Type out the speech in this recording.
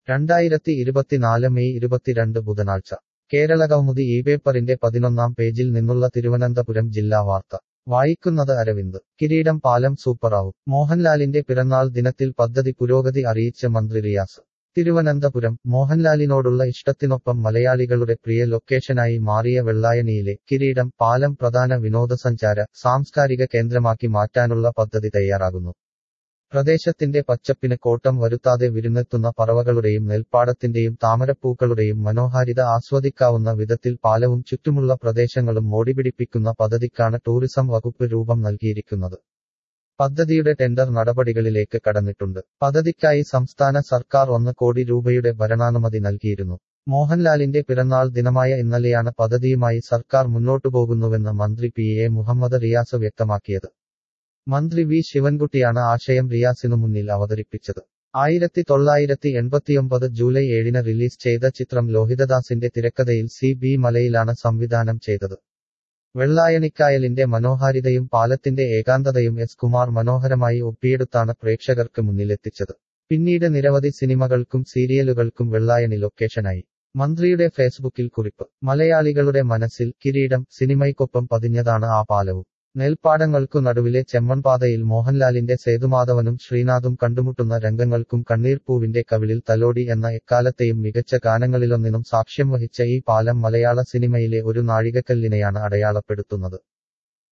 രണ്ടായിരത്തി ഇരുപത്തിനാല് മെയ് ഇരുപത്തിരണ്ട് ബുധനാഴ്ച കേരള കൗമുദി ഈ പേപ്പറിന്റെ പതിനൊന്നാം പേജിൽ നിന്നുള്ള തിരുവനന്തപുരം ജില്ലാ വാർത്ത വായിക്കുന്നത് അരവിന്ദ് കിരീടം പാലം സൂപ്പറാവും മോഹൻലാലിന്റെ പിറന്നാൾ ദിനത്തിൽ പദ്ധതി പുരോഗതി അറിയിച്ച മന്ത്രി റിയാസ് തിരുവനന്തപുരം മോഹൻലാലിനോടുള്ള ഇഷ്ടത്തിനൊപ്പം മലയാളികളുടെ പ്രിയ ലൊക്കേഷനായി മാറിയ വെള്ളായണിയിലെ കിരീടം പാലം പ്രധാന വിനോദസഞ്ചാര സാംസ്കാരിക കേന്ദ്രമാക്കി മാറ്റാനുള്ള പദ്ധതി തയ്യാറാകുന്നു പ്രദേശത്തിന്റെ പച്ചപ്പിന് കോട്ടം വരുത്താതെ വിരുന്നെത്തുന്ന പറവകളുടെയും നെൽപ്പാടത്തിന്റെയും താമരപ്പൂക്കളുടെയും മനോഹാരിത ആസ്വദിക്കാവുന്ന വിധത്തിൽ പാലവും ചുറ്റുമുള്ള പ്രദേശങ്ങളും മോടിപിടിപ്പിക്കുന്ന പദ്ധതിക്കാണ് ടൂറിസം വകുപ്പ് രൂപം നൽകിയിരിക്കുന്നത് പദ്ധതിയുടെ ടെൻഡർ നടപടികളിലേക്ക് കടന്നിട്ടുണ്ട് പദ്ധതിക്കായി സംസ്ഥാന സർക്കാർ ഒന്ന് കോടി രൂപയുടെ ഭരണാനുമതി നൽകിയിരുന്നു മോഹൻലാലിന്റെ പിറന്നാൾ ദിനമായ ഇന്നലെയാണ് പദ്ധതിയുമായി സർക്കാർ മുന്നോട്ടുപോകുന്നുവെന്ന് മന്ത്രി പി എ മുഹമ്മദ് റിയാസ് വ്യക്തമാക്കിയത് മന്ത്രി വി ശിവൻകുട്ടിയാണ് ആശയം റിയാസിനു മുന്നിൽ അവതരിപ്പിച്ചത് ആയിരത്തി തൊള്ളായിരത്തി എൺപത്തിയൊമ്പത് ജൂലൈ ഏഴിന് റിലീസ് ചെയ്ത ചിത്രം ലോഹിതദാസിന്റെ തിരക്കഥയിൽ സി ബി മലയിലാണ് സംവിധാനം ചെയ്തത് വെള്ളായണിക്കായലിന്റെ മനോഹാരിതയും പാലത്തിന്റെ ഏകാന്തതയും എസ് കുമാർ മനോഹരമായി ഒപ്പിയെടുത്താണ് പ്രേക്ഷകർക്ക് മുന്നിലെത്തിച്ചത് പിന്നീട് നിരവധി സിനിമകൾക്കും സീരിയലുകൾക്കും വെള്ളായണി ലൊക്കേഷനായി മന്ത്രിയുടെ ഫേസ്ബുക്കിൽ കുറിപ്പ് മലയാളികളുടെ മനസ്സിൽ കിരീടം സിനിമയ്ക്കൊപ്പം പതിഞ്ഞതാണ് ആ പാലവും നെൽപ്പാടങ്ങൾക്കു നടുവിലെ ചെമ്മൺപാതയിൽ മോഹൻലാലിന്റെ സേതുമാധവനും ശ്രീനാഥും കണ്ടുമുട്ടുന്ന രംഗങ്ങൾക്കും കണ്ണീർപ്പൂവിന്റെ കവിളിൽ തലോടി എന്ന എക്കാലത്തെയും മികച്ച ഗാനങ്ങളിലൊന്നിനും സാക്ഷ്യം വഹിച്ച ഈ പാലം മലയാള സിനിമയിലെ ഒരു നാഴികക്കല്ലിനെയാണ് അടയാളപ്പെടുത്തുന്നത്